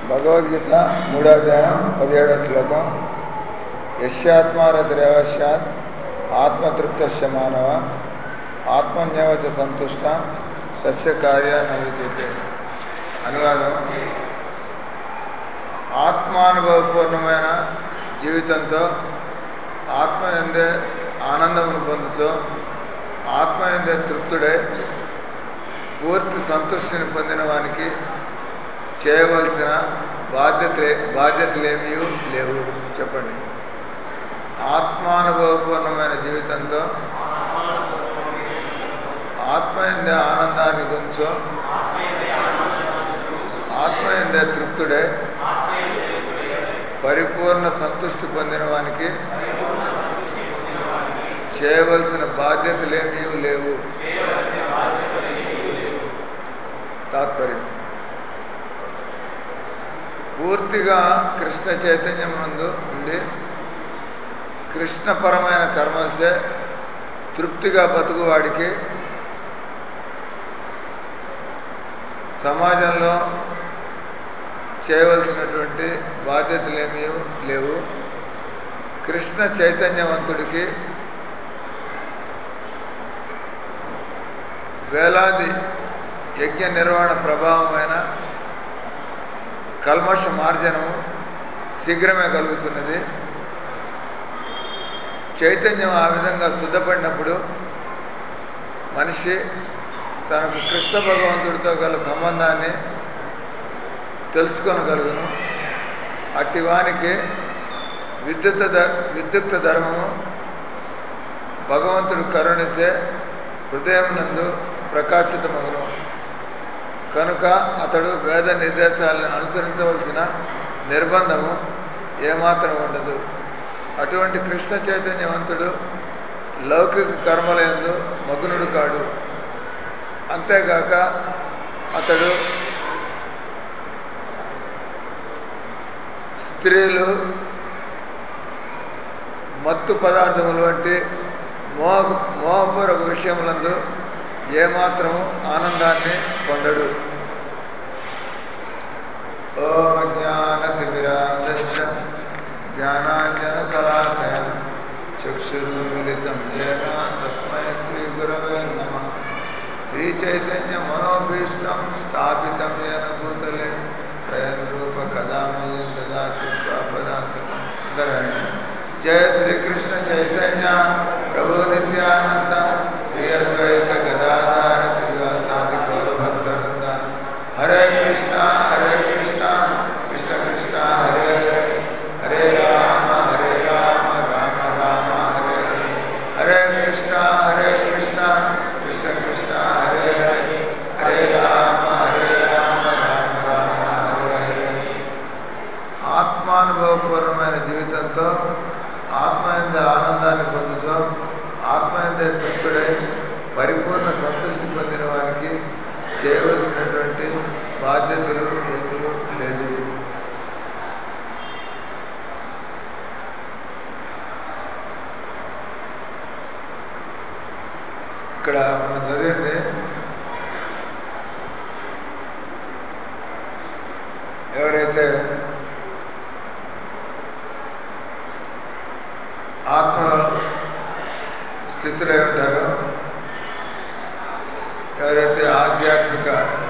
భగవద్గీత మూడో అధ్యాయం పదిహేడో శ్లోకం యశ్యాత్మారతిరేవశ్యాత్ ఆత్మతృప్తస్య మానవ ఆత్మన్యవత సంతుష్ట సస్య కార్య నవిద్యతే అనువాదం ఆత్మానుభవపూర్ణమైన జీవితంతో ఆత్మ ఎందే ఆనందమును పొందుతూ ఆత్మ ఎందే తృప్తుడై పూర్తి సంతృష్టిని పొందిన వానికి చేయవలసిన బాధ్యత బాధ్యతలేమీ లేవు చెప్పండి ఆత్మానుభవపూర్ణమైన జీవితంతో ఆత్మ ఎందే ఆనందాన్ని గుంచు ఆత్మ ఎందే తృప్తుడే పరిపూర్ణ సంతృష్టి పొందిన వానికి చేయవలసిన బాధ్యతలేమీ లేవు తాత్పర్యం పూర్తిగా కృష్ణ చైతన్యం నందు ఉండి కృష్ణపరమైన కర్మలచే తృప్తిగా బతుకువాడికి సమాజంలో చేయవలసినటువంటి బాధ్యతలేమీ లేవు కృష్ణ చైతన్యవంతుడికి వేలాది యజ్ఞ నిర్వహణ ప్రభావమైన కల్మష మార్జనము శీఘ్రమే కలుగుతున్నది చైతన్యం ఆ విధంగా శుద్ధపడినప్పుడు మనిషి తనకు కృష్ణ భగవంతుడితో గల సంబంధాన్ని తెలుసుకొనగలుగును అట్టి వానికి విద్యుత్ విద్యుక్త ధర్మము భగవంతుడు కరుణితే హృదయం నందు ప్రకాశితమగును కనుక అతడు వేద నిర్దేశాలను అనుసరించవలసిన నిర్బంధము ఏమాత్రం ఉండదు అటువంటి కృష్ణ చైతన్యవంతుడు లౌకిక కర్మలందు మగ్నుడు కాడు అంతేగాక అతడు స్త్రీలు మత్తు పదార్థములు వంటి మోహ మోహపూర్వక విషయములందు ఏమాత్రము ఆనందాన్ని పొందడు ఓం జ్ఞానతిమిరాంధ్య జ్ఞానాంజన కళాకయ చక్షుర్మిలితం ఏన తస్మై శ్రీ గురవే నమ శ్రీ చైతన్య మనోభీష్టం స్థాపితం ఏన భూతలే స్వయం రూప కదామయం దదాతి స్వపదాంతకం జయ శ్రీకృష్ణ చైతన్య ప్రభు నిత్యానంద శ్రీ అద్వైత గదాధార త్రివాసాది గౌరభక్తవృంద హరే కృష్ణ హరే కృష్ణ కృష్ణ కృష్ణ హరే హరే హరే రామ హరే రామ రామ రామ హరే హరే హరే కృష్ణ హరే కృష్ణ కృష్ణ కృష్ణ హరే హరే హరే రామ హరే రామ రామ రామ హరే హరే ఆత్మానుభవపూర్వమైన జీవితంతో ఆత్మ ఎందు ఆనందాన్ని పొందుతూ ఆత్మ ఎందే తృప్తుడై పరిపూర్ణ సంతృష్టి పొందిన వారికి చేయవలసినటువంటి బాధ్యతలు ఏమీ లేదు ఇక్కడ మనం చదివింది ఎవరైతే ఆత్మలో స్థితులై ఉంటారో ఎవరైతే ఆధ్యాత్మిక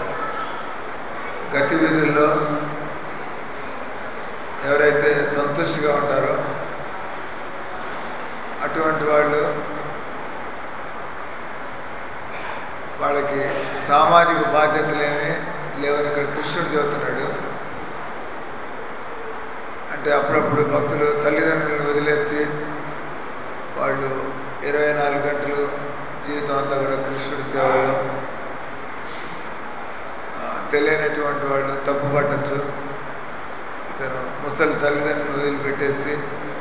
గతివిధుల్లో ఎవరైతే సంతృష్టిగా ఉంటారో అటువంటి వాళ్ళు వాళ్ళకి సామాజిక బాధ్యతలేమి లేవని ఇక్కడ కృష్ణుడు చెబుతున్నాడు అంటే అప్పుడప్పుడు భక్తులు తల్లిదండ్రులను వదిలేసి వాళ్ళు ఇరవై నాలుగు గంటలు జీవితం అంతా కూడా కృష్ణుడి సేవలో తెలియనటువంటి వాళ్ళు తప్పు పట్టచ్చు ఇతను ముసలి తల్లిదండ్రులను వదిలిపెట్టేసి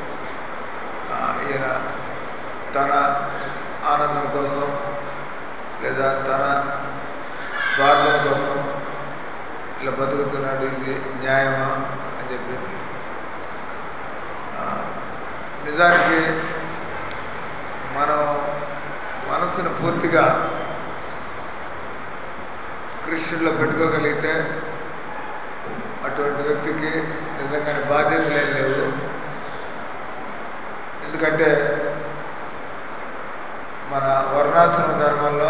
ఈయన తన ఆనందం కోసం లేదా తన స్వార్థం కోసం ఇలా బతుకుతున్నాడు ఇది న్యాయమా అని చెప్పి నిజానికి మనం మనసును పూర్తిగా కృష్ణుడిలో పెట్టుకోగలిగితే అటువంటి వ్యక్తికి నిజంగానే బాధ్యతలు ఏం లేవు ఎందుకంటే మన వర్ణాశ్రమ ధర్మంలో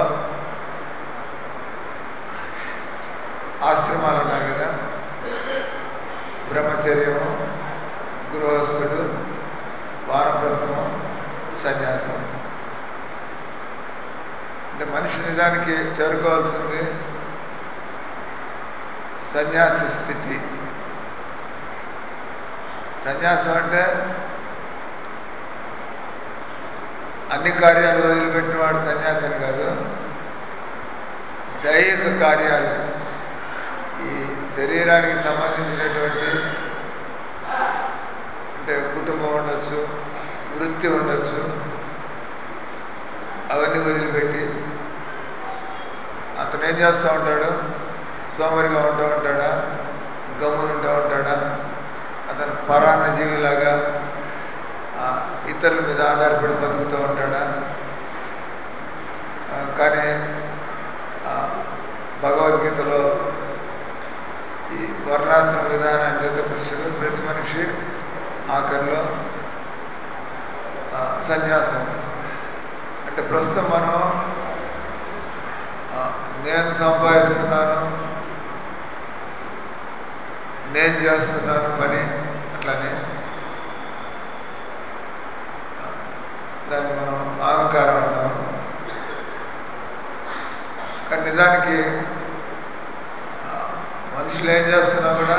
ఆశ్రమాలు ఉన్నాయి కదా బ్రహ్మచర్యము గృహస్థుడు వానప్రస్థము సన్యాసం అంటే మనిషి నిజానికి చేరుకోవాల్సింది సన్యాస స్థితి సన్యాసం అంటే అన్ని కార్యాలు వదిలిపెట్టిన వాడు సన్యాసం కాదు దైహిక కార్యాలు ఈ శరీరానికి సంబంధించినటువంటి అంటే కుటుంబం ఉండొచ్చు వృత్తి ఉండొచ్చు అవన్నీ వదిలిపెట్టి అతను ఏం చేస్తూ ఉంటాడు సోమరిగా ఉంటూ ఉంటాడా గమ్మునుంటూ ఉంటాడా అతను పరాన్న జీవిలాగా ఇతరుల మీద ఆధారపడి బతుకుతూ ఉంటాడా కానీ భగవద్గీతలో ఈ వర్ణాశ్రమ విధానాన్ని చేత కృష్ణుడు ప్రతి మనిషి ఆఖరిలో సన్యాసం అంటే ప్రస్తుతం మనం నేను సంపాదిస్తున్నాను నేను చేస్తున్నాను పని అట్లానే దాన్ని మనం అహంకారం అన్నాం కానీ నిజానికి మనుషులు ఏం చేస్తున్నా కూడా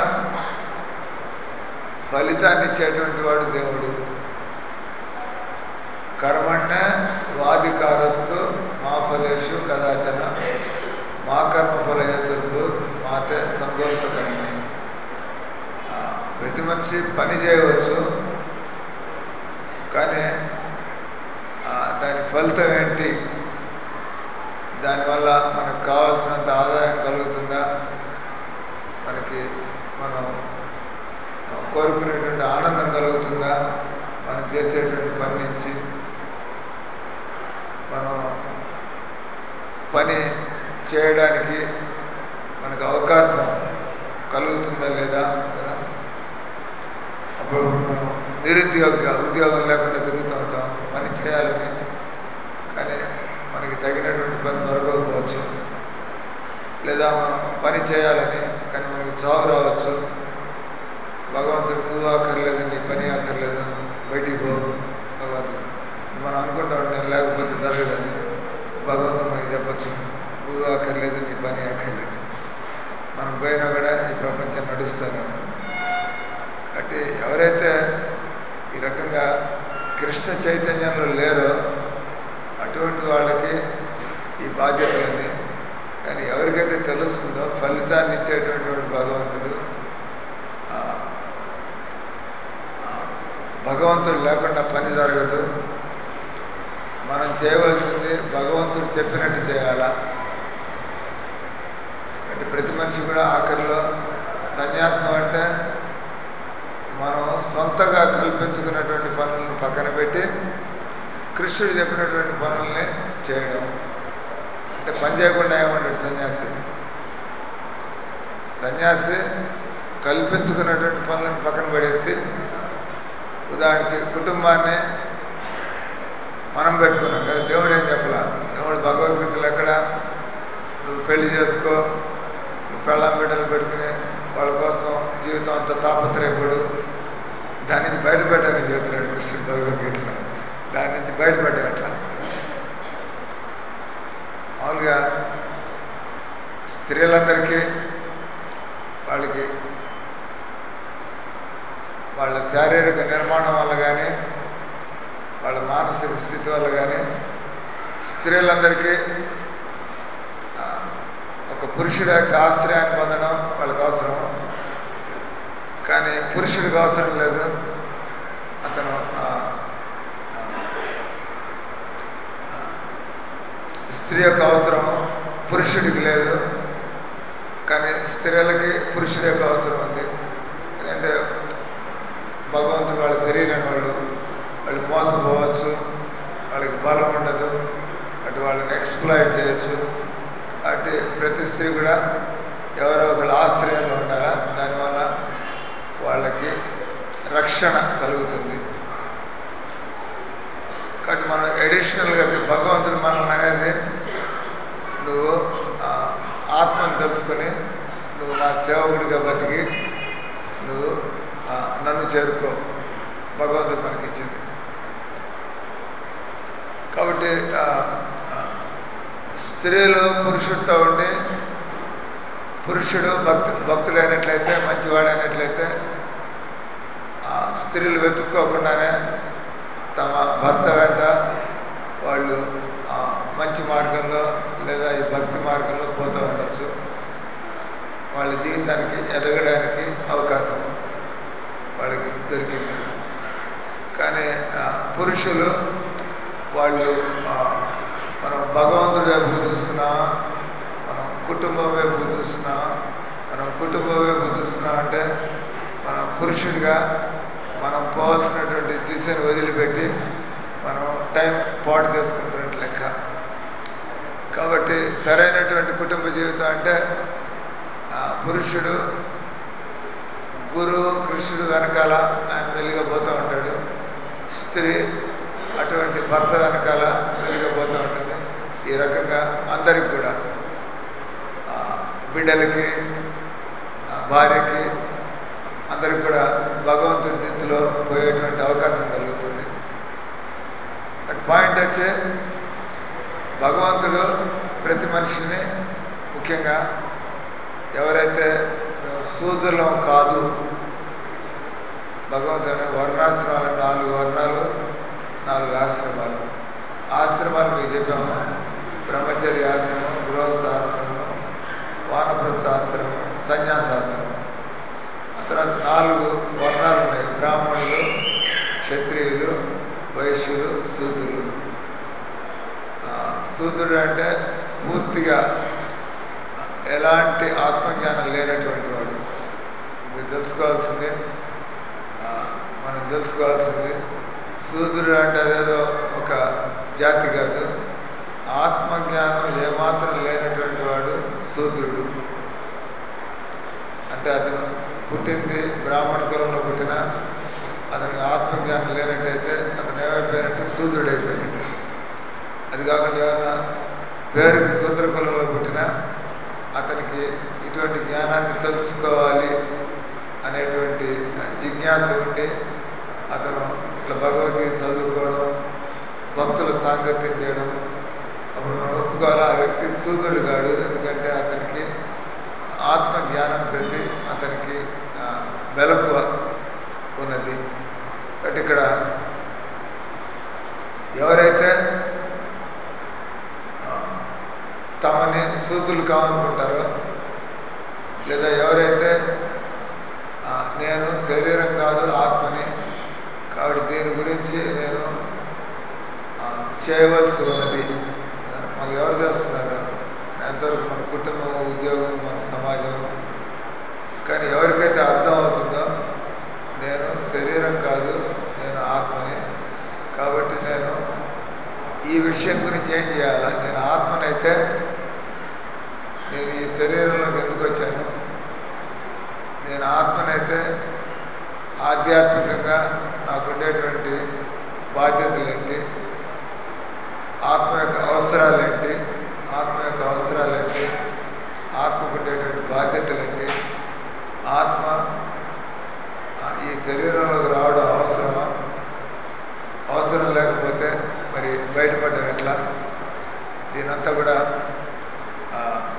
ఫలితాన్ని ఇచ్చేటువంటి వాడు దేవుడు కర్మణ్ణ వాదికారస్తు మా ఫలేషు కదాచన మా కర్మ ఫలయతుర్పు మాతే సంతోషకరణ ప్రతి మనిషి పని చేయవచ్చు కానీ దాని ఫలితం ఏంటి దానివల్ల మనకు కావాల్సినంత ఆదాయం కలుగుతుందా మనకి మనం కోరుకునేటువంటి ఆనందం కలుగుతుందా మనం చేసేటువంటి పని నుంచి మనం పని చేయడానికి మనకు అవకాశం కలుగుతుందా లేదా కదా అప్పుడు మనం నిరుద్యోగ ఉద్యోగం లేకుండా తిరుగుతూ ఉంటాం పని చేయాలని కానీ మనకి తగినటువంటి పని దొరకకపోవచ్చు లేదా మనం పని చేయాలని కానీ మనకి చావు రావచ్చు భగవంతుడు నువ్వు అక్కర్లేదు నీ పని అక్కర్లేదు బయటికి పో భగవంతుడు మనం అనుకుంటా ఉంటాం లేకపోతే జరగదని భగవంతుడు మనకి చెప్పచ్చు నువ్వు అక్కర్లేదు నీ పని అక్కర్లేదు మనం పోయినా కూడా ఈ ప్రపంచం నడుస్తూనే ఉంటుంది కాబట్టి ఎవరైతే ఈ రకంగా కృష్ణ చైతన్యంలో లేరో అటువంటి వాళ్ళకి ఈ బాధ్యతలన్నీ కానీ ఎవరికైతే తెలుస్తుందో ఫలితాన్ని ఇచ్చేటువంటి వాడు భగవంతుడు భగవంతుడు లేకుండా పని జరగదు మనం చేయవలసింది భగవంతుడు చెప్పినట్టు చేయాలా అంటే ప్రతి మనిషి కూడా ఆఖరిలో సన్యాసం అంటే మనం సొంతగా కల్పించుకున్నటువంటి పనులను పక్కన పెట్టి కృష్ణుడు చెప్పినటువంటి పనుల్ని చేయడం అంటే పని చేయకుండా ఏమంటాడు సన్యాసి సన్యాసి కల్పించుకున్నటువంటి పనులను పక్కన పడేసి ఉదాహరణకి కుటుంబాన్ని మనం పెట్టుకున్నాం కదా దేవుడు ఏం చెప్పలా దేవుడు భగవద్గీతలు ఎక్కడ నువ్వు పెళ్లి చేసుకో నువ్వు పెళ్ళం బిడ్డలు పెట్టుకుని వాళ్ళ కోసం జీవితం అంతా తాపత్రయపడు దాని నుంచి బయటపడ్డానికి చెబుతున్నాడు కృష్ణుడు భగవద్గీతలో దాని నుంచి బయటపడ్డా మామూలుగా స్త్రీలందరికీ వాళ్ళకి వాళ్ళ శారీరక నిర్మాణం వల్ల కానీ వాళ్ళ మానసిక స్థితి వల్ల కానీ స్త్రీలందరికీ ఒక పురుషుడి యొక్క ఆశ్రయాన్ని పొందడం వాళ్ళకి అవసరం కానీ పురుషుడికి అవసరం లేదు అతను స్త్రీ యొక్క అవసరం పురుషుడికి లేదు కానీ స్త్రీలకి పురుషుడి యొక్క అవసరం ఉంది ఎందుకంటే భగవంతుడు వాళ్ళ శరీరాన్ని వాళ్ళు వాళ్ళు మోసపోవచ్చు వాళ్ళకి బలం ఉండదు అటు వాళ్ళని ఎక్స్ప్లాయిట్ చేయొచ్చు అటు ప్రతి స్త్రీ కూడా ఎవరో ఒకళ్ళ ఆశ్రయంలో ఉండాలా దానివల్ల నువ్వు నా సేవకుడిగా బతికి నువ్వు ఆ, నన్ను చేరుకో భగవంతుడు మనకిచ్చింది కాబట్టి ఆ, ఆ, స్త్రీలు పురుషుడితో ఉండి పురుషుడు భక్తు భక్తుడైనట్లయితే మంచివాడైనట్లయితే ఆ స్త్రీలు వెతుక్కోకుండానే తమ భర్త వెంట వాళ్ళు ఆ, మంచి మార్గంలో లేదా ఈ భక్తి మార్గంలో పోతూ ఉండొచ్చు వాళ్ళ జీవితానికి ఎదగడానికి అవకాశం వాళ్ళకి దొరికింది కానీ ఆ, పురుషులు వాళ్ళు ఆ, మనం భగవంతుడి వైపు చూస్తున్నామా మనం కుటుంబం వైపు చూస్తున్నామా మనం కుటుంబం వైపు చూస్తున్నాం అంటే మనం పురుషుడిగా మనం పోవాల్సినటువంటి దిశను వదిలిపెట్టి మనం టైం పాటు చేసుకుంటున్నట్టు లెక్క కాబట్టి సరైనటువంటి కుటుంబ జీవితం అంటే ఆ, పురుషుడు గురువు కృష్ణుడు వెనకాల ఆయన వెలిగిపోతూ ఉంటాడు స్త్రీ అటువంటి భర్త వెనకాల వెలిగిపోతూ ఉంటుంది ఈ రకంగా అందరికి కూడా ఆ, బిడ్డలకి ఆ, భార్యకి అందరికి కూడా భగవంతుడి దిశలో పోయేటువంటి అవకాశం కలుగుతుంది బట్ పాయింట్ వచ్చే భగవంతుడు ప్రతి మనిషిని ముఖ్యంగా ఎవరైతే శూద్రులం కాదు భగవంతుని వర్ణాశ్రమాలు నాలుగు వర్ణాలు నాలుగు ఆశ్రమాలు ఆశ్రమాలు మీకు చెప్పాము బ్రహ్మచర్య ఆశ్రమం గృహస్థాశ్రమం వానప్రస్థాశ్రమం సన్యాసాశ్రమం ఆ తర్వాత నాలుగు వర్ణాలు ఉన్నాయి బ్రాహ్మణులు క్షత్రియులు వైశ్యులు శూద్రులు ఆ, శూద్రుడు అంటే పూర్తిగా ఎలాంటి ఆత్మజ్ఞానం లేనటువంటి వాడు మీరు తెలుసుకోవాల్సింది ఆ, మనం తెలుసుకోవాల్సింది శూద్రుడు అంటే అదేదో ఒక జాతి కాదు ఆత్మజ్ఞానం ఏమాత్రం లేనటువంటి వాడు శూద్రుడు అంటే అతను పుట్టింది బ్రాహ్మణ కులంలో పుట్టిన అతనికి ఆత్మజ్ఞానం లేనట్టయితే అతను ఏమైపోయినట్టు శూద్రుడు అయిపోయినట్టు అది కాకుండా ఏమన్నా పేరుకి శూద్ర కులంలో పుట్టిన అతనికి ఇటువంటి జ్ఞానాన్ని తెలుసుకోవాలి అనేటువంటి జిజ్ఞాస ఉండి అతను ఇట్లా భగవద్గీత చదువుకోవడం భక్తుల సాంగత్యం చేయడం అప్పుడు మనం ఒప్పుకోవాలి ఆ వ్యక్తి శూద్రుడు కాడు ఎందుకంటే అతనికి ఆత్మ జ్ఞానం ప్రతి అతనికి ఆ, మెలకువ ఉన్నది బట్ ఇక్కడ ఎవరైతే ఆ, తమని సూతులు కావాలనుకుంటారో లేదా ఎవరైతే ఆ, నేను శరీరం కాదు ఆత్మని కాబట్టి దీని గురించి నేను ఆ, చేయవలసి ఉన్నది మనకు ఎవరు చేస్తున్నారు ఎంతవరకు మన కుటుంబం ఉద్యోగం మన సమాజం కానీ ఎవరికైతే అర్థం అవుతుందో నేను శరీరం కాదు నేను ఆత్మని కాబట్టి నేను ఈ విషయం గురించి ఏం చేయాలి నేను ఆత్మనైతే నేను ఈ శరీరంలోకి ఎందుకు వచ్చాను నేను ఆత్మనైతే ఆధ్యాత్మికంగా నాకు ఉండేటువంటి బాధ్యతలు ఏంటి ఆత్మ యొక్క అవసరాలు ఏంటి ఆత్మ యొక్క అవసరాలు ఏంటి ఆత్మకు ఉండేటువంటి బాధ్యతలు ఏంటి ఆత్మ ఆ, ఈ శరీరంలోకి రావడం అవసరమా అవసరం లేకపోతే మరి బయటపడడం ఎట్లా దీనంతా కూడా ఆ,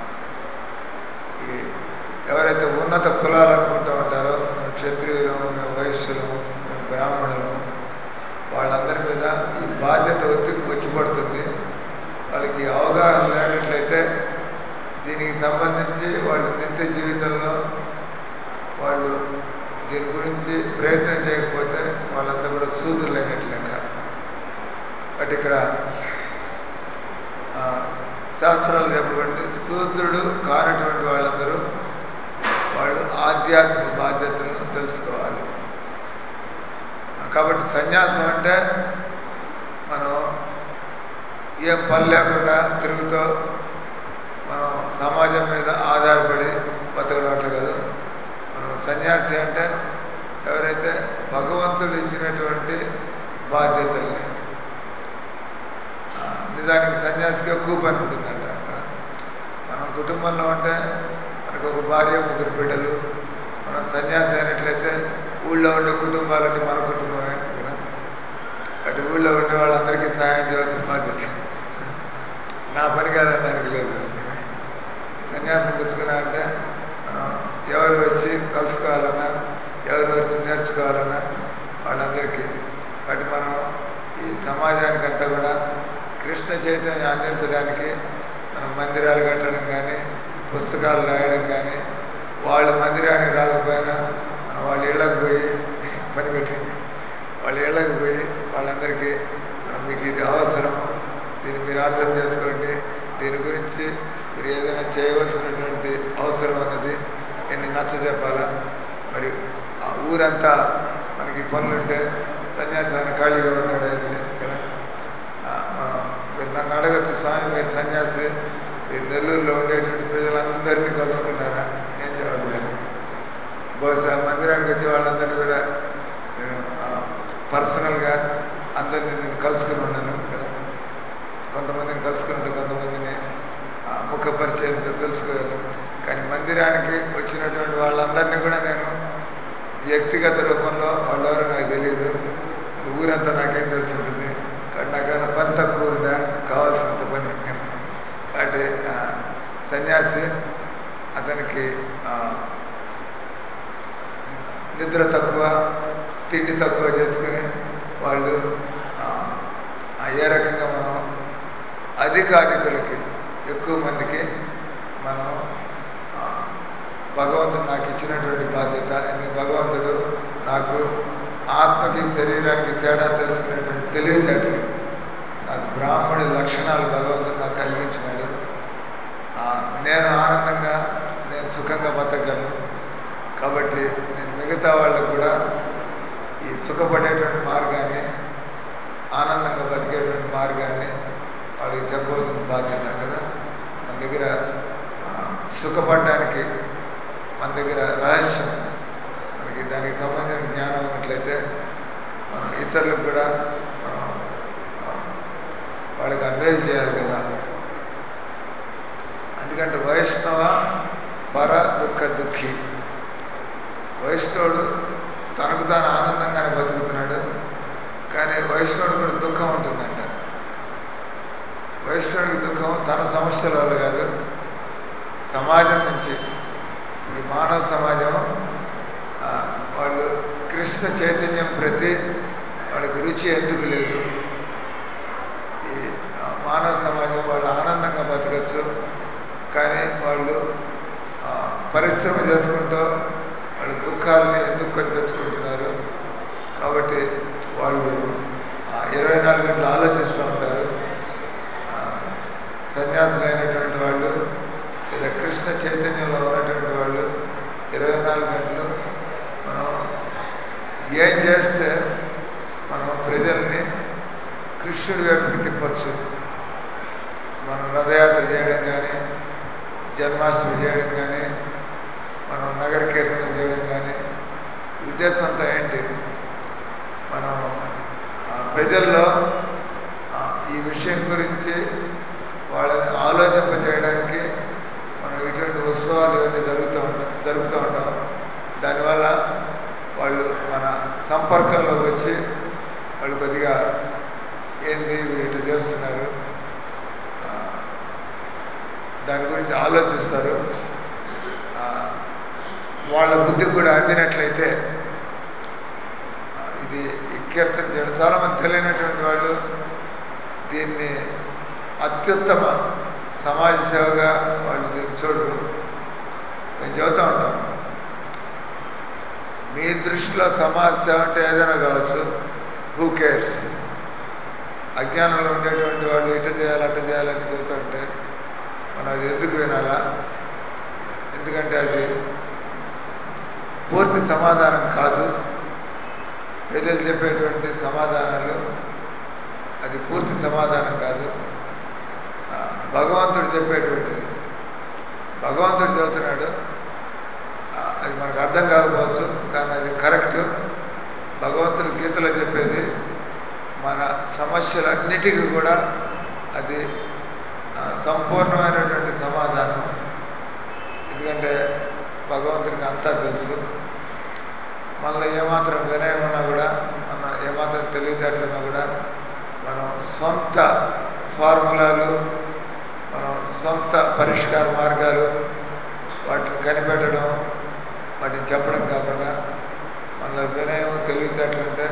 ఈ ఎవరైతే ఉన్నత కులాలు అనుకుంటూ ఉంటారో మేము క్షత్రియులు మేము వైశ్యులు మేము బ్రాహ్మణులు వాళ్ళందరి మీద ఈ బాధ్యత ఒత్తిడి వచ్చి పడుతుంది వాళ్ళకి అవగాహన లేనట్లయితే దీనికి సంబంధించి వాళ్ళు నిత్య జీవితంలో వాళ్ళు దీని గురించి ప్రయత్నం చేయకపోతే వాళ్ళంతా కూడా సూదులు అయినట్లు లెక్క బట్ ఇక్కడ ఆ, శాస్త్రాలు చెప్పబడి శూద్రుడు కానటువంటి వాళ్ళందరూ వాళ్ళు ఆధ్యాత్మిక బాధ్యతలను తెలుసుకోవాలి కాబట్టి సన్యాసం అంటే మనం ఏం పని లేకుండా తిరుగుతూ మనం సమాజం మీద ఆధారపడి బతకడం అట్లా కాదు మనం సన్యాసి అంటే ఎవరైతే భగవంతుడు ఇచ్చినటువంటి బాధ్యతల్ని ఆ, నిజానికి సన్యాసికి ఎక్కువ పని ఉంటుందంట అక్కడ మనం కుటుంబంలో ఉంటే మన మనకు ఒక భార్య ముగ్గురు బిడ్డలు మనం సన్యాసి అయినట్లయితే ఊళ్ళో ఉండే కుటుంబాలన్నీ మన కుటుంబమే కదా అటు ఊళ్ళో ఉండే వాళ్ళందరికీ సహాయం చేయాల్సిన బాధ్యత నా పని కాదని దానికి లేదు సన్యాసం పుచ్చుకున్నా అంటే మనం ఎవరు వచ్చి కలుసుకోవాలన్నా ఎవరు వచ్చి నేర్చుకోవాలన్నా వాళ్ళందరికీ కాబట్టి మనం ఈ సమాజానికి అంతా కూడా కృష్ణ చైతన్యం అందించడానికి మనం మందిరాలు కట్టడం కానీ పుస్తకాలు రాయడం కానీ వాళ్ళ మందిరానికి రాకపోయినా మనం వాళ్ళ ఇళ్ళకి పోయి పని పెట్టి వాళ్ళ ఇళ్ళకి పోయి వాళ్ళందరికీ మనం మీకు ఇది అవసరం దీన్ని మీరు అర్థం చేసుకోండి దీని గురించి మీరు ఏదైనా చేయవలసినటువంటి అవసరం అన్నది ఎన్ని నచ్చ చెప్పాలా మరి ఆ ఊరంతా మనకి పనులుంటే సన్యాసాన్ని ఖాళీగా ఉన్నాడు అది కదా ఆ, మనం మీరు నన్ను అడగచ్చు స్వామి మీరు సన్యాసి మీరు నెల్లూరులో ఉండేటువంటి ప్రజలందరినీ కలుసుకున్నారా ఏం జవాబు లేదు బహుశా మందిరానికి వచ్చే వాళ్ళందరినీ కూడా నేను పర్సనల్గా అందరినీ నేను కలుసుకుని ఉన్నాను కదా కొంతమందిని కలుసుకుంటూ కొంతమందిని ఆ, ముఖ పరిచయంతో తెలుసుకోగలను కానీ మందిరానికి వచ్చినటువంటి వాళ్ళందరినీ కూడా నేను వ్యక్తిగత రూపంలో వాళ్ళెవరో నాకు తెలియదు ఊరంతా నాకేం తెలుసుంటుంది కానీ నాకైనా పని తక్కువ ఉందా కావాల్సినంత పని కాబట్టి ఆ, సన్యాసి అతనికి ఆ, నిద్ర తక్కువ తిండి తక్కువ చేసుకుని వాళ్ళు ఆ, ఆ, ఏ రకంగా మనం అధికాధికులకి ఎక్కువ మందికి మనం ఆ, భగవంతుడు నాకు ఇచ్చినటువంటి బాధ్యత ఎందుకంటే భగవంతుడు నాకు ఆత్మకి శరీరానికి తేడా తెలుసుకునేటువంటి తెలివితేటలు నాకు బ్రాహ్మణి లక్షణాలు భగవంతుడు నాకు కలిగించినాడు ఆ, నేను ఆనందంగా నేను సుఖంగా బతకగలను కాబట్టి నేను మిగతా వాళ్ళకు కూడా ఈ సుఖపడేటువంటి మార్గాన్ని ఆనందంగా బతికేటువంటి మార్గాన్ని వాళ్ళకి చెప్పవలసిన బాధ్యత కదా మన దగ్గర ఆ, సుఖపడడానికి మన దగ్గర రహస్యం మనకి దానికి సంబంధించిన జ్ఞానం ఉన్నట్లయితే మనం ఇతరులకు కూడా మనం ఆ, వాళ్ళకి అన్వేషణ చేయాలి కదా ఎందుకంటే వైష్ణవ పర దుఃఖ దుఃఖి వైష్ణవుడు తనకు తాను ఆనందంగానే బతుకుతున్నాడు కానీ వైష్ణవుడు కూడా దుఃఖం ఉంటుందంట వైష్ణవుడికి దుఃఖం తన సమస్యల వల్ల కాదు సమాజం నుంచి ఈ మానవ సమాజం ఆ, వాళ్ళు కృష్ణ చైతన్యం ప్రతి వాళ్ళకి రుచి ఎందుకు లేదు ఈ ఆ, మానవ సమాజం వాళ్ళు ఆనందంగా బతకచ్చు కానీ వాళ్ళు ఆ, పరిశ్రమ చేసుకుంటూ వాళ్ళ దుఃఖాలని ఎందుకు కొని తెచ్చుకుంటున్నారు కాబట్టి వాళ్ళు ఆ, ఇరవై నాలుగు గంటలు ఆలోచిస్తూ ఉంటారు ఆ, సన్యాసులైనటువంటి వాళ్ళు లేదా కృష్ణ చైతన్యంలో ఉన్నటువంటి వాళ్ళు ఇరవై నాలుగు గంటలు మనం ఏం చేస్తే మనం ప్రజల్ని కృష్ణుడి వైపుకి తిప్పచ్చు మనం రథయాత్ర చేయడం కానీ జన్మాష్టమి చేయడం కానీ మనం నగర కీర్తన చేయడం కానీ ఉద్దేశం అంతా ఏంటి మనం ఆ, ప్రజల్లో ఆ, ఈ విషయం గురించి వాళ్ళని ఆలోచింపజేయడానికి మనం ఇటువంటి ఉత్సవాలు ఇవన్నీ జరుగుతూ ఉంటాం జరుపుతూ ఉంటాం దానివల్ల వాళ్ళు మన సంపర్కంలో వచ్చి వాళ్ళు కొద్దిగా ఏంది వీళ్ళు ఇట్లా చేస్తున్నారు ఆ, దాని గురించి ఆలోచిస్తారు ఆ, వాళ్ళ బుద్ధికి కూడా అందినట్లయితే ఆ, ఇది ఈ కీర్తన చేయడం చాలామంది తెలియనటువంటి వాళ్ళు దీన్ని అత్యుత్తమ సమాజ సేవగా వాళ్ళు దీన్ని చూడరు మేము చెబుతూ ఉంటాం మీ దృష్టిలో సమాజ సేవ అంటే ఏదైనా కావచ్చు హూ కేర్స్ అజ్ఞానంలో ఉండేటువంటి వాళ్ళు ఇటు చేయాలి అటు చేయాలని చెబుతుంటే మనం అది ఎందుకు వినాలా ఎందుకంటే అది పూర్తి సమాధానం కాదు ప్రజలు చెప్పేటువంటి సమాధానాలు అది పూర్తి సమాధానం కాదు ఆ, భగవంతుడు చెప్పేటువంటిది భగవంతుడు చెబుతున్నాడు ఆ, అది మనకు అర్థం కాకపోవచ్చు కానీ అది కరెక్ట్ భగవంతుడు గీతలో చెప్పేది మన సమస్యలన్నిటికీ కూడా అది ఆ, సంపూర్ణమైనటువంటి సమాధానం ఎందుకంటే భగవంతుడికి అంతా తెలుసు మనలో ఏమాత్రం వినయం ఉన్నా కూడా మన ఏమాత్రం తెలివితేటలున్నా కూడా మనం సొంత ఫార్ములాలు మనం సొంత పరిష్కార మార్గాలు వాటిని కనిపెట్టడం వాటిని చెప్పడం కాకుండా మనలో వినయం తెలివితేటలు ఉంటే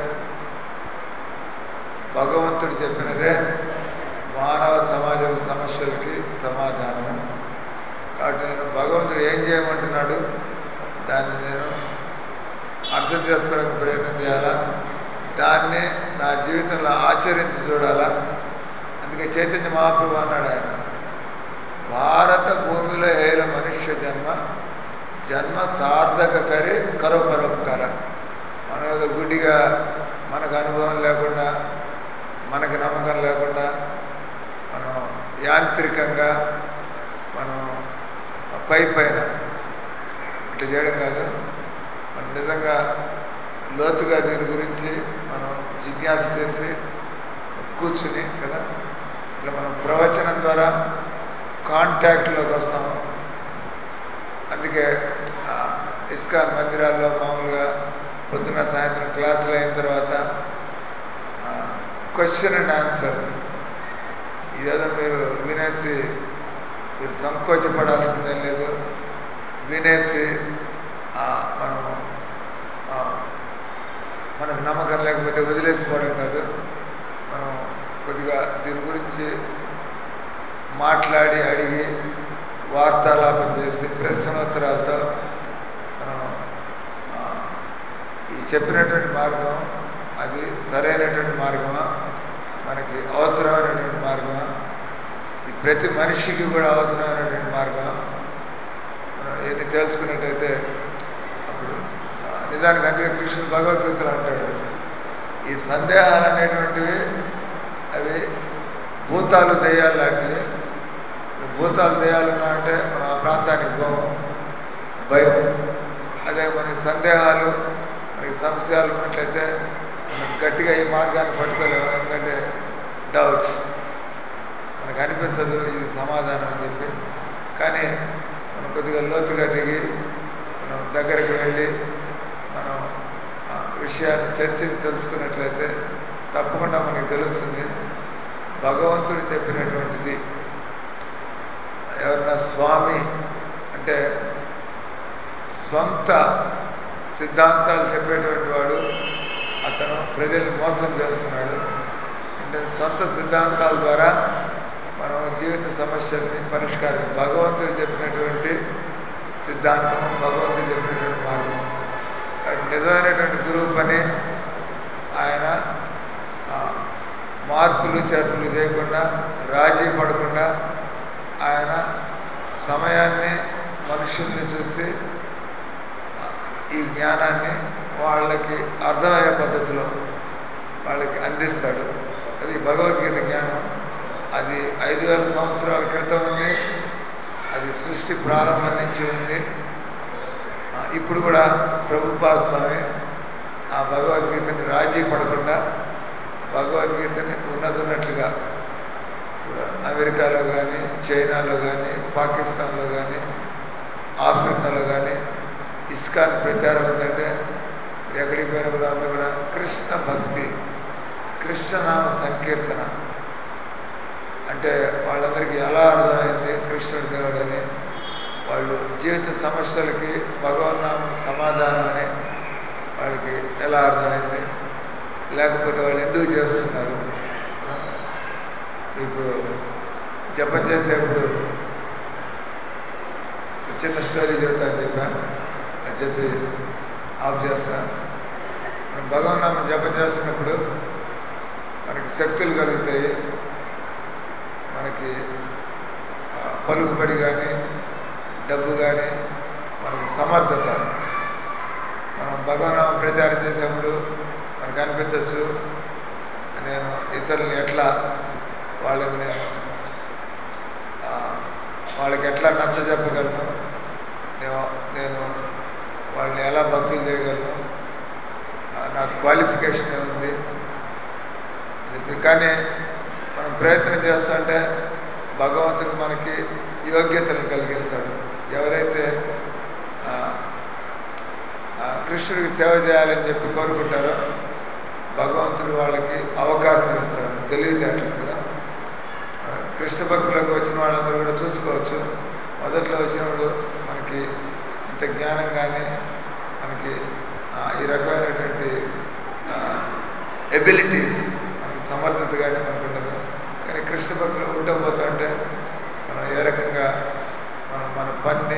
భగవంతుడు చెప్పినదే మానవ సమాజ సమస్యలకి సమాధానం కాబట్టి నేను భగవంతుడు ఏం చేయమంటున్నాడు దాన్ని నేను అర్థం చేసుకోవడానికి ప్రయత్నం చేయాలా దాన్ని నా జీవితంలో ఆచరించి చూడాలా అందుకే చైతన్య మహాప్రభు అన్నాడు ఆయన భారత భూమిలో ఏల మనుష్య జన్మ జన్మ సార్థక కరి కరో పరోపకార మనం ఏదో గుడ్డిగా మనకు అనుభవం లేకుండా మనకి నమ్మకం లేకుండా మనం యాంత్రికంగా మనం పై పైన ఇట్లా చేయడం కాదు మనం నిజంగా లోతుగా దీని గురించి మనం జిజ్ఞాస చేసి కూర్చుని కదా ఇట్లా మనం ప్రవచనం ద్వారా కాంటాక్ట్లోకి వస్తాం అందుకే ఆ, ఇస్కాన్ మందిరాల్లో మామూలుగా పొద్దున్న సాయంత్రం క్లాసులు అయిన తర్వాత క్వశ్చన్ అండ్ ఆన్సర్ ఇదేదో మీరు వినేసి మీరు సంకోచపడాల్సిందేం లేదు వినేసి ఆ, మనం ఆ, మనకు నమ్మకం లేకపోతే వదిలేసిపోవడం కాదు మనం కొద్దిగా దీని గురించి మాట్లాడి అడిగి వార్తాలాపం చేసి ప్రశ్నోత్తరాలతో మనం ఆ, ఈ చెప్పినటువంటి మార్గం అది సరైనటువంటి మార్గమా మనకి అవసరమైనటువంటి మార్గమా ఈ ప్రతి మనిషికి కూడా అవసరమైనటువంటి మార్గమా మనం ఏది తెలుసుకున్నట్టయితే అప్పుడు ఆ, నిజానికి అందుకే కృష్ణుడు భగవద్గీతలు అంటాడు ఈ సందేహాలు అనేటువంటివి అవి భూతాలు దెయ్యాలు లాంటివి భూతాలు దెయ్యాలు ఉన్నా అంటే మనం ఆ ప్రాంతానికి పోము భయం అదే మనకి సందేహాలు మనకి సంశయాలు ఉన్నట్లయితే మనం గట్టిగా ఈ మార్గాన్ని పట్టుకోలేము ఎందుకంటే డౌట్స్ మనకు అనిపించదు ఇది సమాధానం అని చెప్పి కానీ మనం కొద్దిగా లోతుగా దిగి మనం దగ్గరికి వెళ్ళి మనం ఆ విషయాన్ని చర్చించి తెలుసుకున్నట్లయితే తప్పకుండా మనకి తెలుస్తుంది భగవంతుడు చెప్పినటువంటిది ఎవరన్నా స్వామి అంటే సొంత సిద్ధాంతాలు చెప్పేటువంటి వాడు అతను ప్రజల్ని మోసం చేస్తున్నాడు అంటే సొంత సిద్ధాంతాల ద్వారా మనం జీవిత సమస్యల్ని పరిష్కారం భగవంతుడు చెప్పినటువంటి సిద్ధాంతం భగవంతుడు చెప్పినటువంటి మార్గం కాబట్టి నిజమైనటువంటి గురువు పని ఆయన ఆ, మార్పులు చేర్పులు చేయకుండా రాజీ పడకుండా ఆయన సమయాన్ని మనుషుల్ని చూసి ఈ జ్ఞానాన్ని వాళ్ళకి అర్థమయ్యే పద్ధతిలో వాళ్ళకి అందిస్తాడు అది భగవద్గీత జ్ఞానం అది ఐదు వేల సంవత్సరాల క్రితం ఉంది అది సృష్టి ప్రారంభం నుంచి ఉంది ఆ, ఇప్పుడు కూడా ప్రభుపాద స్వామి ఆ భగవద్గీతని రాజీ పడకుండా భగవద్గీతని ఉన్నదున్నట్లుగా ఇప్పుడు అమెరికాలో కానీ చైనాలో కానీ పాకిస్తాన్లో కానీ ఆఫ్రికాలో కానీ ఇస్కాన్ ప్రచారం ఉందంటే ఎక్కడికి పోయినా కూడా అంతా కూడా కృష్ణ భక్తి కృష్ణనామ సంకీర్తన అంటే వాళ్ళందరికీ ఎలా అర్థమైంది కృష్ణుడి దేవుడు అని వాళ్ళు జీవిత సమస్యలకి భగవన్నామం సమాధానం అని వాళ్ళకి ఎలా అర్థమైంది లేకపోతే వాళ్ళు ఎందుకు చేస్తున్నారు మీకు జపం చేసేప్పుడు ఒక చిన్న స్టోరీ చెప్తాను చెప్పా అని చెప్పి ఆఫ్ చేస్తా మనం భగవన్నామం జపం చేస్తున్నప్పుడు మనకి శక్తులు కలుగుతాయి మనకి ఆ, పలుకుబడి కానీ డబ్బు కానీ మనకి సమర్థత మనం భగవన్నామం ప్రచారం చేసేప్పుడు మనకు అనిపించవచ్చు నేను ఇతరులని ఎట్లా వాళ్ళని నేను ఆ, వాళ్ళకి ఎట్లా నచ్చ చెప్పగలను నేను నేను వాళ్ళని ఎలా భక్తులు చేయగలను ఆ, నాకు క్వాలిఫికేషన్ ఏముంది అని చెప్పి కానీ మనం ప్రయత్నం చేస్తుంటే భగవంతుడు మనకి యోగ్యతను కలిగిస్తాడు ఎవరైతే ఆ, కృష్ణుడికి సేవ చేయాలని చెప్పి కోరుకుంటారో భగవంతుడు వాళ్ళకి అవకాశం ఇస్తాడు తెలివితేటలు కదా ఆ, కృష్ణ భక్తులకు వచ్చిన వాళ్ళందరూ కూడా చూసుకోవచ్చు మొదట్లో వచ్చినప్పుడు మనకి ఇంత జ్ఞానం కానీ మనకి ఆ, ఈ రకమైనటువంటి ఎబిలిటీస్ మనకి సమర్థత కానీ మనకు ఉండదు కానీ కృష్ణ భక్తులు ఉండబోతా అంటే మనం ఏ రకంగా మనం మన పని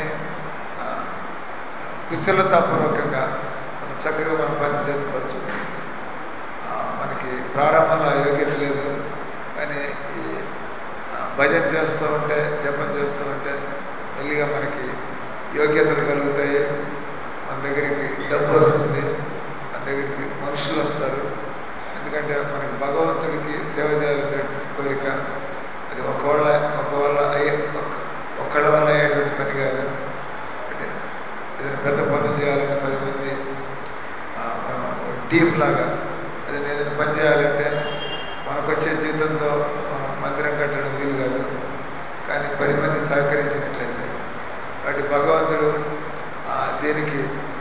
కుశలతాపూర్వకంగా మనం చక్కగా మనం పని చేసుకోవచ్చు ఆ, మనకి ప్రారంభంలో ఆ యోగ్యత లేదు కానీ ఈ ఆ, భజన చేస్తూ ఉంటే జపం చేస్తూ ఉంటే మెల్లిగా మనకి యోగ్యతలు కలుగుతాయి మన దగ్గరికి డబ్బు వస్తుంది మన దగ్గరికి మనుషులు వస్తారు ఎందుకంటే మనకి భగవంతుడికి సేవ చేయాలనే కోరిక అది ఒకవేళ ఒకవేళ అయ్యే ఒక- ఒకళ్ళ వల్ల అయ్యేటువంటి పని కాదు అంటే ఏదైనా పెద్ద పనులు చేయాలని పది మంది ఆ, మనం టీం లాగా అది నేను ఏదైనా పని చేయాలంటే మనకు వచ్చే జీతంతో మనం మందిరం కట్టడం వీలు కాదు కానీ పది మంది సహకరించినట్లయితే వాటి భగవంతుడు ఆ, దీనికి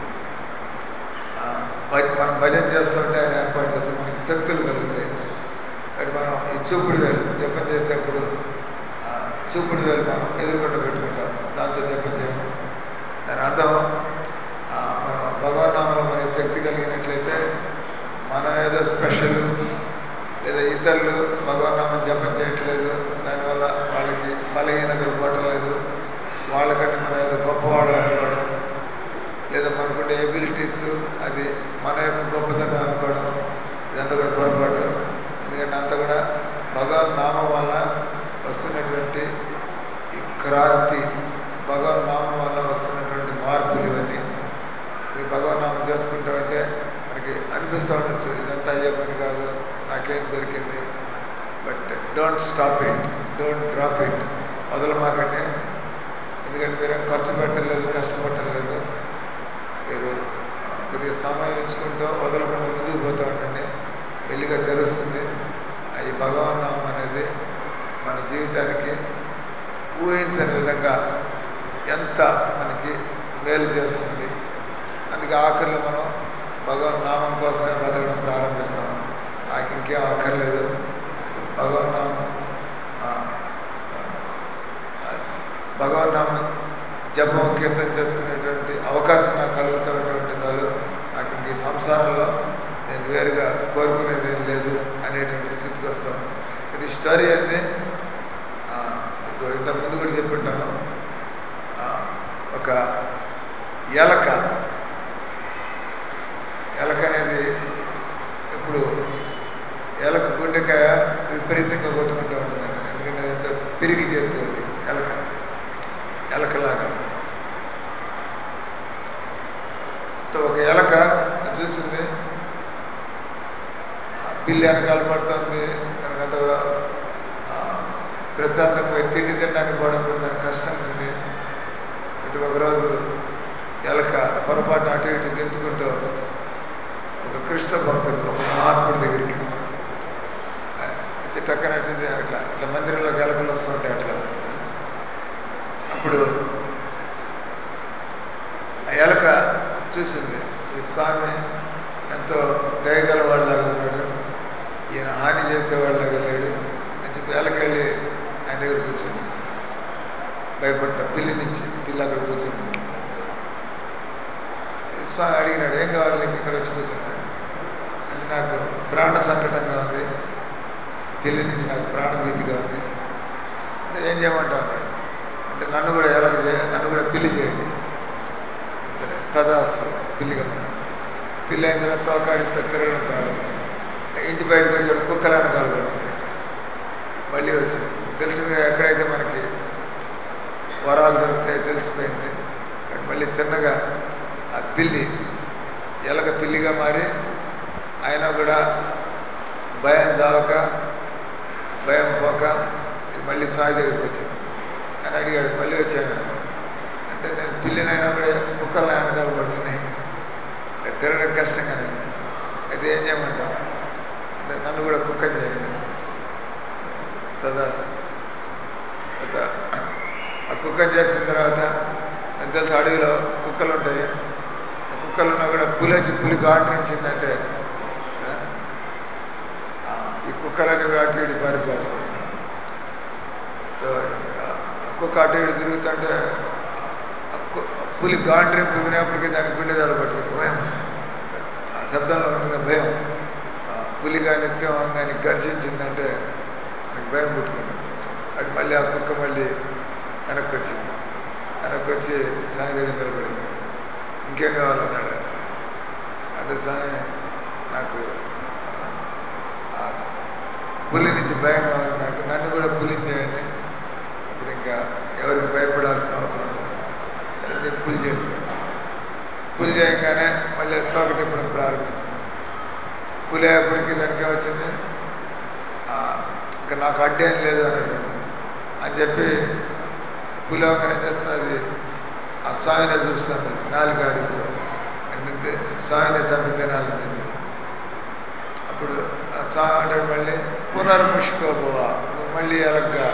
ఆ, భజ- మనం భజన చేస్తుంటే ఆయన ఏర్పాటు చేస్తే మనకి శక్తులు కలుగుతాయి కాబట్టి మనం ఈ చూపుడు వేలు జపం చేసేప్పుడు ఆ, చూపుడు వేలు మనం ఎదురుకుండా పెట్టుకుంటాం దాంతో జపం చేయము దాని అర్థం ఆ, మనం భగవన్నామంలో మనకి శక్తి కలిగినట్లయితే మనం ఏదో స్పెషల్ లేదా ఇతరులు భగవన్నామం జపం చేయట్లేదు దానివల్ల వాళ్ళకి బలహీనతలు పడలేదు వాళ్ళకంటే మనం ఏదో గొప్పవాడు అనుకోవడం లేదా మనకుండే ఎబిలిటీస్ అది మన యొక్క గొప్పతనం అనుకోవడం ఇదంతా కూడా పొరపాటు ఎందుకంటే అంతా కూడా భగవన్ నామం వల్ల వస్తున్నటువంటి ఈ క్రాంతి భగవన్ నామం వల్ల వస్తున్నటువంటి మార్పులు ఇవన్నీ ఇది భగవన్ నామం చేసుకుంటా ఉంటే మనకి అనిపిస్తూ ఉండొచ్చు ఇదంతా అయ్యే పని కాదు నాకేం దొరికింది but don't stop it don't drop it వదలమాకండి ఎందుకంటే మీరేం ఖర్చు పెట్టలేదు కష్టపట్టలేదు మీరు కొద్దిగా సమయం ఇచ్చుకుంటూ వదలకుండా ముందుకు పోతూ ఉండండి వెలుగా తెలుస్తుంది ఈ భగవన్ నామం అనేది మన జీవితానికి ఊహించని విధంగా ఎంత మనకి మేలు చేస్తుంది అందుకే ఆఖరిలో మనం భగవన్ నామం కోసమే బతకడం ప్రారంభిస్తాం నాకు ఇంకేం అక్కర్లేదు భగవన్ నామం ఆ, ఆ, భగవన్ నామం జపం కీర్తన చేసుకునేటువంటి అవకాశం నాకు కలుగుతున్నటువంటి చాలు నాకు ఇంక ఈ సంసారంలో నేను వేరుగా కోరుకునేది ఏం లేదు అనేటువంటి స్థితికి వస్తాం ఇది స్టోరీ అనేది ఆ, మీకు ఇంతకు ముందు కూడా చెప్పుంటాను ఆ, ఒక ఎలక ఎలక అనేది ఇప్పుడు ఎలక గుండెకాయ విపరీతంగా కొట్టుకుంటూ ఉంటుంది ఎందుకంటే అది ఎంత పిరిగి చేస్తుంది ఎలక ఎలకలాగా సో ఒక ఎలక చూసింది ఆ పిల్లి వెనకాల పడుతుంది దానికంతా కూడా ఆ, ప్రశాంతంగా పోయి తిండి తినడానికి పోవడం కూడా దానికి కష్టంగా ఉంది ఇటు ఒకరోజు ఎలక పొరపాటు అటు ఇటు గెంతుకుంటూ ఒక కృష్ణ భక్తుడు ఒక మహాత్ముడి దగ్గరికి ఆ, వచ్చి టక్కనట్టు అట్లా అట్లా మందిరంలోకి ఎలకలు వస్తుంటాయి అట్లా అప్పుడు ఆ ఎలక చూసింది ఈ స్వామి ఎంతో దయగల వాళ్ళలాగా ఉన్నాడు ఈయన హాని చేసేవాళ్ళలాగా లేడు అని చెప్పి ఎలకెళ్ళి ఆయన దగ్గర కూర్చుంది భయపడతా పిల్లి నుంచి పిల్లి అక్కడ కూర్చుంది ఈ స్వామి అడిగినాడు ఏం కావాలి నీకు ఇక్కడ వచ్చి కూర్చున్నాడు అంటే నాకు ప్రాణ సంకటంగా ఉంది పిల్లి నుంచి నాకు ప్రాణభీతిగా ఉంది అంటే ఏం చేయమంటావు అన్నాడు అంటే నన్ను కూడా ఎలాగ చేయ నన్ను కూడా పిల్లి చేయండి సరే తదాస్తు పిల్లిగా మనం పిల్లి అయిన తర్వాత తోకాడిస్తే తిరగడం ప్రారంభం ఇంటి బయటకు వచ్చాడు కుక్కలను కాలుపడుతుంది మళ్ళీ వచ్చింది తెలిసిందిగా ఎక్కడైతే మనకి వరాలు దొరుకుతాయో తెలిసిపోయింది కానీ మళ్ళీ తిన్నగా ఆ పిల్లి ఎలక పిల్లిగా మారి అయినా కూడా భయం చావక భయం పోక ఇది మళ్ళీ సాయి దగ్గరికి వచ్చింది అని అడిగాడు మళ్ళీ వచ్చాను అంటే నేను పిల్లినైనా కూడా కుక్కలు వెనకాల పడుతున్నాయి అది తిరగడం కష్టంగానే ఉంది. అయితే ఏం చేయమంటాం అంటే నన్ను కూడా కుక్కని చేయండి తదా తర్వాత ఆ కుక్కని చేసిన తర్వాత నాకు తెలుసు అడవిలో కుక్కలు ఉంటాయి ఆ కుక్క కుక్కలున్నా కూడా పులి వచ్చి పులి గాడ్రించిందంటే ఆ, ఆ, ఈ కుక్కలన్నీ కూడా అటు ఇటు పారిపోవాల్సి వస్తుంది సో, ఆ, కుక్క అటు ఇటు తిరుగుతుంటే ఆ కు- పులి గాండ్రింపు వినేప్పటికీ దానికి గుండె పట్టుకుంది భయం ఆ శబ్దంలో ఉండగా భయం ఆ పులి కానీ సింహం కానీ గర్జించిందంటే మనకి భయం పుట్టుకుంటుంది అది మళ్ళీ ఆ కుక్క మళ్ళీ వెనక్కి వచ్చింది వెనక్కి వచ్చి సాయి దగ్గర నిలబడింది ఇంకేం కావాలన్నాడు అంటే సాయి నాకు ఆ పులి నుంచి భయం కావాలి నాకు నన్ను కూడా పులిని చేయండి అప్పుడు ఇంకా ఎవరికి భయపడాల్సిన అవసరం లేదు సరే నేను పులి చేస్తాను పులి చేయగానే మళ్ళీ తోక తిప్పడం ప్రారంభించింది పులి అయ్యేప్పటికీ దానికి ఏమొచ్చింది ఆ, ఇంకా నాకు అడ్డేం లేదు అన్నట్టు అని చెప్పి పులి అవగానే చేస్తుంది అది ఆ స్వామిని చూస్తుంది నాలుగు ఆడిస్తుంది అంటే స్వామిని చంపి తినాలని అప్పుడు ఆ స్వామి అంటాడు మళ్ళీ పునర్ముష్కోబోవా నువ్వు మళ్ళీ ఎలగ్గా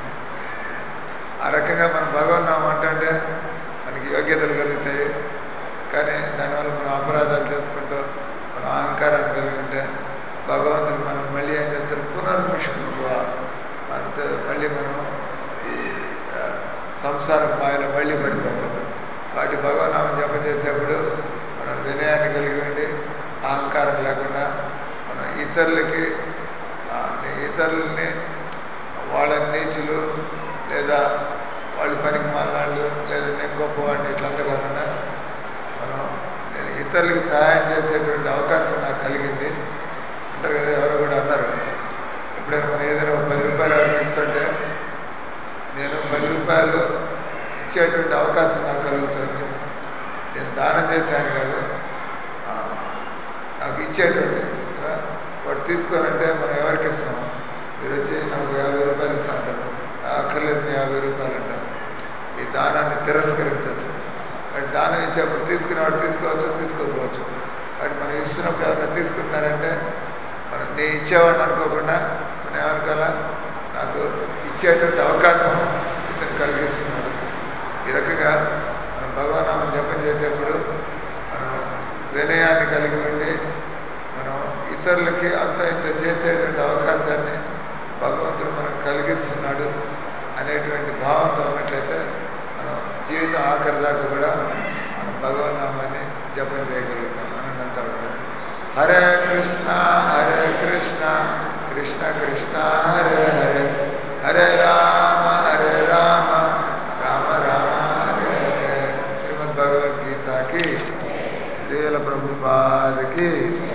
ఆ రకంగా మనం భగవన్నామం అంటే మనకి యోగ్యతలు కలుగుతాయి కానీ దానివల్ల మనం అపరాధాలు చేసుకుంటూ మనం అహంకారాన్ని కలిగి ఉంటే భగవంతుడు మనం మళ్ళీ ఏం చేస్తారు పునర్ముష్కోబోవా మనతో మళ్ళీ మనం ఈ ఆ, సంసార మాయలో మళ్ళీ పడిపోతాం కాబట్టి భగవన్నామం జపం చేసేప్పుడు మనం వినయాన్ని కలిగి ఉండి అహంకారం లేకుండా మనం ఇతరులకి ఆ, ఇతరులని వాళ్ళ నీచులు లేదా వాళ్ళు పనికి మాలాళ్ళు లేదా నేను గొప్పవాడిని ఇట్లంతా కాకుండా మనం నేను ఇతరులకి సహాయం చేసేటువంటి అవకాశం నాకు కలిగింది అంటారు కదా ఎవరు కూడా అన్నారు ఎప్పుడైనా మనం ఏదైనా ఒక పది రూపాయలు ఎవరికి ఇస్తుంటే నేను పది రూపాయలు ఇచ్చేటువంటి అవకాశం నాకు కలుగుతుంది నేను దానం చేశాను కాదు ఆ, నాకు ఇచ్చేటువంటి కదా, వాడు తీసుకోనంటే మనం ఎవరికి ఇస్తాం మీరు వచ్చి నాకు యాభై రూపాయలు ఇస్తా అంటారు "నాకు అక్కర్లేదు మీ యాభై రూపాయలు అంటారు ఈ దానాన్ని తిరస్కరించవచ్చు కానీ దానం ఇచ్చేప్పుడు తీసుకునేవాడు తీసుకోవచ్చు తీసుకోకపోవచ్చు కాబట్టి మనం ఇస్తున్నప్పుడు ఎవరైనా తీసుకుంటున్నారంటే మనం నేను ఇచ్చేవాడిని అనుకోకుండా మనం ఏమనుకోవాలా నాకు ఇచ్చేటువంటి అవకాశం ఇతను కలిగిస్తున్నాడు ఈ రకంగా మనం భగవనామం జపం చేసేప్పుడు మనం వినయాన్ని కలిగి ఉండి మనం ఇతరులకి అంత ఇంత చేసేటువంటి అవకాశాన్ని భగవంతుడు మనకు కలిగిస్తున్నాడు అనేటువంటి భావంతో ఉన్నట్లయితే మనం జీవితం ఆఖరి దాకా కూడా మనం భగవన్నామాన్ని జపం చేయగలుగుతాం అనంత అవసరం హరే కృష్ణ హరే కృష్ణ కృష్ణ కృష్ణ హరే హరే హరే రామ హరే రామ రామ రామ హరే హరే శ్రీమద్ భగవద్గీతకి శ్రీల ప్రభుపాదకి